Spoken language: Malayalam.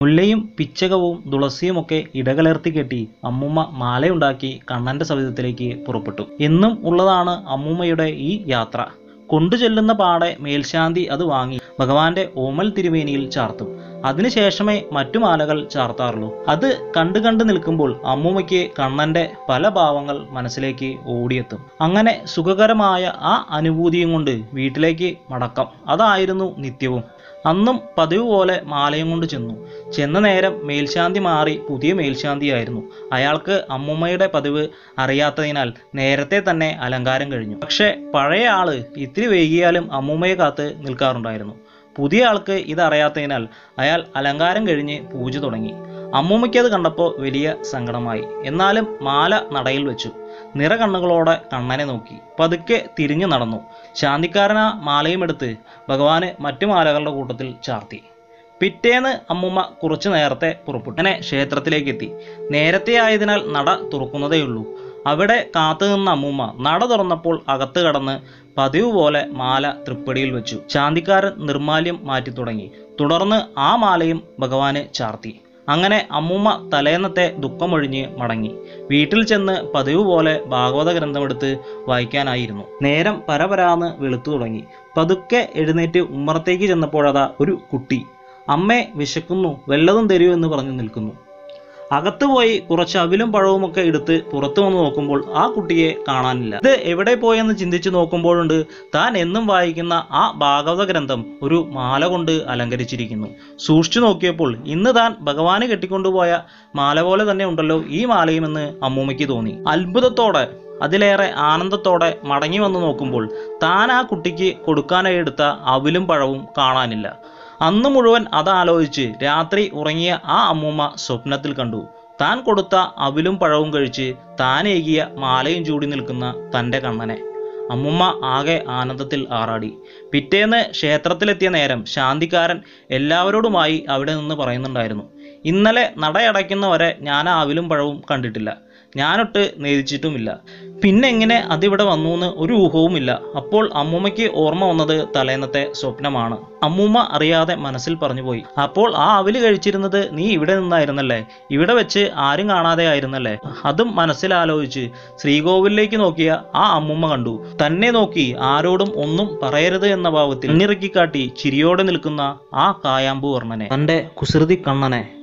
മുല്ലയും പിച്ചകവും തുളസിയുമൊക്കെ ഇടകലർത്തി കെട്ടി അമ്മൂമ്മ മാലയുണ്ടാക്കി കണ്ണന്റെ സവിധത്തിലേക്ക് പുറപ്പെട്ടു എന്നും ഉള്ളതാണ് അമ്മൂമ്മയുടെ ഈ യാത്ര കൊണ്ടു ചെല്ലുന്ന പാടെ മേൽശാന്തി അത് വാങ്ങി ഭഗവാന്റെ ഓമൽ തിരുമേനിയിൽ ചാർത്തും അതിനുശേഷമേ മറ്റു മാലകൾ ചാർത്താറുള്ളൂ അത് കണ്ടു കണ്ടു നിൽക്കുമ്പോൾ അമ്മൂമ്മയ്ക്ക് കണ്ണന്റെ പല ഭാവങ്ങൾ മനസ്സിലേക്ക് ഓടിയെത്തും അങ്ങനെ സുഖകരമായ ആ അനുഭൂതിയും കൊണ്ട് വീട്ടിലേക്ക് മടക്കം അതായിരുന്നു നിത്യവും അന്നും പതിവ് പോലെ മാലയും കൊണ്ട് ചെന്നു ചെന്ന നേരം മേൽശാന്തി മാറി പുതിയ മേൽശാന്തിയായിരുന്നു അയാൾക്ക് അമ്മുമ്മയുടെ പതിവ് അറിയാത്തതിനാൽ നേരത്തെ തന്നെ അലങ്കാരം കഴിഞ്ഞു പക്ഷെ പഴയ ആള് ഇത്തിരി വൈകിയാലും അമ്മുമ്മയെ കാത്ത് നിൽക്കാറുണ്ടായിരുന്നു പുതിയ ആൾക്ക് ഇതറിയാത്തതിനാൽ അയാൾ അലങ്കാരം കഴിഞ്ഞ് പൂജ തുടങ്ങി അമ്മൂമ്മയ്ക്ക് അത് കണ്ടപ്പോൾ വലിയ സങ്കടമായി എന്നാലും മാല നടയിൽ വെച്ചു നിറകണ്ണുകളോടെ കണ്ണനെ നോക്കി പതുക്കെ തിരിഞ്ഞു നടന്നു ശാന്തിക്കാരനാ മാലയും എടുത്ത് ഭഗവാന് മറ്റു മാലകളുടെ കൂട്ടത്തിൽ ചാർത്തി പിറ്റേന്ന് അമ്മുമ്മ കുറച്ചു നേരത്തെ പുറപ്പെട്ടു അങ്ങനെ ക്ഷേത്രത്തിലേക്ക് എത്തി നേരത്തെ ആയതിനാൽ നട തുറക്കുന്നതേയുള്ളൂ അവിടെ കാത്തു നിന്ന അമ്മൂമ്മ നട തുറന്നപ്പോൾ അകത്ത് കടന്ന് പതിവ് പോലെ മാല തൃപ്പടിയിൽ വെച്ചു ശാന്തിക്കാരൻ നിർമാല്യം മാറ്റി തുടങ്ങി തുടർന്ന് ആ മാലയും ഭഗവാന് ചാർത്തി അങ്ങനെ അമ്മൂമ്മ തലേന്നത്തെ ദുഃഖമൊഴിഞ്ഞ് മടങ്ങി വീട്ടിൽ ചെന്ന് പതിവ് പോലെ ഭാഗവത ഗ്രന്ഥമെടുത്ത് വായിക്കാനായിരുന്നു നേരം പരപരാന്ന് വെളുത്തു തുടങ്ങി പതുക്കെ എഴുന്നേറ്റ് ഉമ്മറത്തേക്ക് ചെന്നപ്പോഴതാ ഒരു കുട്ടി അമ്മേ വിശക്കുന്നു വല്ലതും തരൂ എന്ന് പറഞ്ഞു നിൽക്കുന്നു അകത്ത് പോയി കുറച്ച് അവിലും പഴവുമൊക്കെ എടുത്ത് പുറത്തു വന്ന് നോക്കുമ്പോൾ ആ കുട്ടിയെ കാണാനില്ല ഇത് എവിടെ പോയെന്ന് ചിന്തിച്ചു നോക്കുമ്പോഴുണ്ട് താൻ എന്നും വായിക്കുന്ന ആ ഭാഗവത ഗ്രന്ഥം ഒരു മാല കൊണ്ട് അലങ്കരിച്ചിരിക്കുന്നു സൂക്ഷിച്ചു നോക്കിയപ്പോൾ ഇന്ന് താൻ ഭഗവാന് കെട്ടിക്കൊണ്ടുപോയ മാല പോലെ തന്നെ ഉണ്ടല്ലോ ഈ മാലയുമെന്ന് അമ്മൂമ്മയ്ക്ക് തോന്നി അത്ഭുതത്തോടെ അതിലേറെ ആനന്ദത്തോടെ മടങ്ങി വന്ന് നോക്കുമ്പോൾ താൻ ആ കുട്ടിക്ക് കൊടുക്കാനായി എടുത്ത അവിലും പഴവും കാണാനില്ല അന്ന് മുഴുവൻ അതാലോചിച്ച് രാത്രി ഉറങ്ങിയ ആ അമ്മൂമ്മ സ്വപ്നത്തിൽ കണ്ടു താൻ കൊടുത്ത അവിലും പഴവും കഴിച്ച് താൻ ഏകിയ മാലയും ചൂടി നിൽക്കുന്ന തൻ്റെ കണ്ണനെ അമ്മുമ്മ ആകെ ആനന്ദത്തിൽ ആറാടി പിറ്റേന്ന് ക്ഷേത്രത്തിലെത്തിയ നേരം ശാന്തിക്കാരൻ എല്ലാവരോടുമായി അവിടെ നിന്ന് പറയുന്നുണ്ടായിരുന്നു ഇന്നലെ നടയടയ്ക്കുന്നവരെ ഞാൻ ആ അവിലും പഴവും കണ്ടിട്ടില്ല ഞാനൊട്ട് നേദിച്ചിട്ടുമില്ല പിന്നെ എങ്ങനെ അതിവിടെ വന്നു എന്ന് ഒരു ഊഹവുമില്ല അപ്പോൾ അമ്മൂമ്മയ്ക്ക് ഓർമ്മ വന്നത് തലേന്നത്തെ സ്വപ്നമാണ് അമ്മൂമ്മ അറിയാതെ മനസ്സിൽ പറഞ്ഞുപോയി അപ്പോൾ ആ അവല് കഴിച്ചിരുന്നത് നീ ഇവിടെ നിന്നായിരുന്നല്ലേ ഇവിടെ വെച്ച് ആരും കാണാതെ ആയിരുന്നല്ലേ അതും മനസ്സിലാലോചിച്ച് ശ്രീകോവിലേക്ക് നോക്കിയ ആ അമ്മൂമ്മ കണ്ടു തന്നെ നോക്കി ആരോടും ഒന്നും പറയരുത് എന്ന ഭാവത്തിൽ കണ്ണിറുക്കി കാട്ടി ചിരിയോടെ നിൽക്കുന്ന ആ കായാമ്പു വർണ്ണനെ തന്റെ കുസൃതി കണ്ണനെ